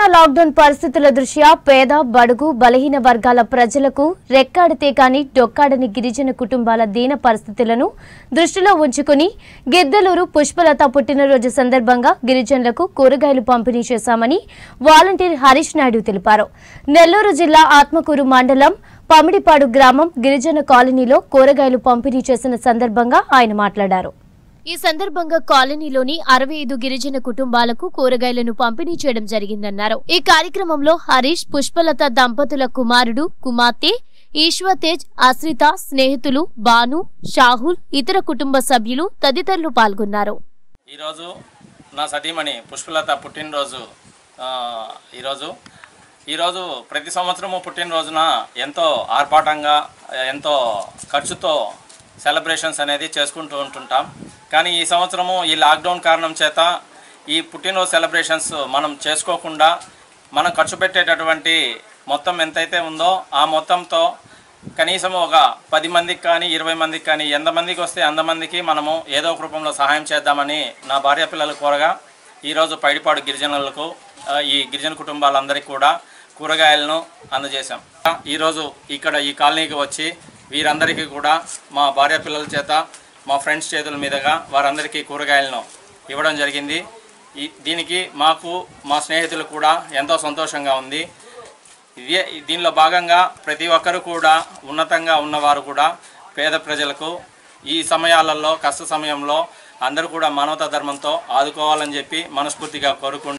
lockdown పరిస్థితుల దృష్ట్యా పేద బడుగు బలహీన వర్గాల ప్రజలకు రెక్కాడితే కాని డొక్కాడని గిరిజన కుటుంబాల దీన పరిస్థితులను దృష్టిలో ఉంచుకుని గిద్దలూరు పుష్పలత పుట్టినరోజు సందర్భంగా గిరిజనులకు కూరగాయలు పంపిణీ చేశామని వాలంటీర్ హరీష్ నాయుడు తెలిపారు నెల్లూరు జిల్లా ఆత్మకూరు మండలం పమిడిపాడు గ్రామం గిరిజన కాలనీలో కూరగాయలు పంపిణీ చేసిన సందర్భంగా ఆయన మాట్లాడారు ఈ సందర్భంగా కాలనీలోని అరవై ఐదు గిరిజన కుటుంబాలకు కూరగాయలను పంపిణీ చేయడం జరిగిందన్నారు ఈ కార్యక్రమంలో హరీష్ పుష్పలత దంపతుల కుమారుడు కుమార్తె ఈశ్వతేజ్ అశ్రిత స్నేహితులు బాను షాహుల్ ఇతర కుటుంబ సభ్యులు తదితరులు పాల్గొన్నారు ఈరోజు నా సతీమణి పుష్పలత పుట్టినరోజు ఆ, ఈరోజు ఈరోజు ప్రతి సంవత్సరము పుట్టినరోజున ఎంతో ఆర్భాటంగా ఎంతో ఖర్చుతో సెలబ్రేషన్స్ అనేది చేసుకుంటూ ఉంటుంటాం కానీ ఈ సంవత్సరము ఈ లాక్డౌన్ కారణం చేత ఈ పుట్టినరోజు సెలబ్రేషన్స్ మనం చేసుకోకుండా మనం ఖర్చు పెట్టేటటువంటి మొత్తం ఎంతైతే ఉందో ఆ మొత్తంతో కనీసం ఒక పది మందికి కానీ ఇరవై మందికి కానీ ఎంతమందికి వస్తే అంతమందికి మనము ఏదో ఒక రూపంలో సహాయం చేద్దామని నా భార్య పిల్లలు కోరగా ఈరోజు పైడిపాడు గిరిజనులకు ఆ, ఈ గిరిజన కుటుంబాలందరికీ కూడా కూరగాయలను అందజేశాం ఈరోజు ఇక్కడ ఈ కాలనీకి వచ్చి వీరందరికీ కూడా మా భార్య పిల్లల చేత మా ఫ్రెండ్స్ చేతుల మీదుగా వారందరికీ కూరగాయలను ఇవ్వడం జరిగింది ఈ దీనికి మాకు మా స్నేహితులు కూడా ఎంతో సంతోషంగా ఉంది ఇదే దీనిలో భాగంగా ప్రతి ఒక్కరు కూడా ఉన్నతంగా ఉన్నవారు కూడా పేద ప్రజలకు ఈ సమయాలలో కష్ట సమయంలో అందరూ కూడా మానవతా ధర్మంతో ఆదుకోవాలని చెప్పి మనస్ఫూర్తిగా కోరుకుంటూ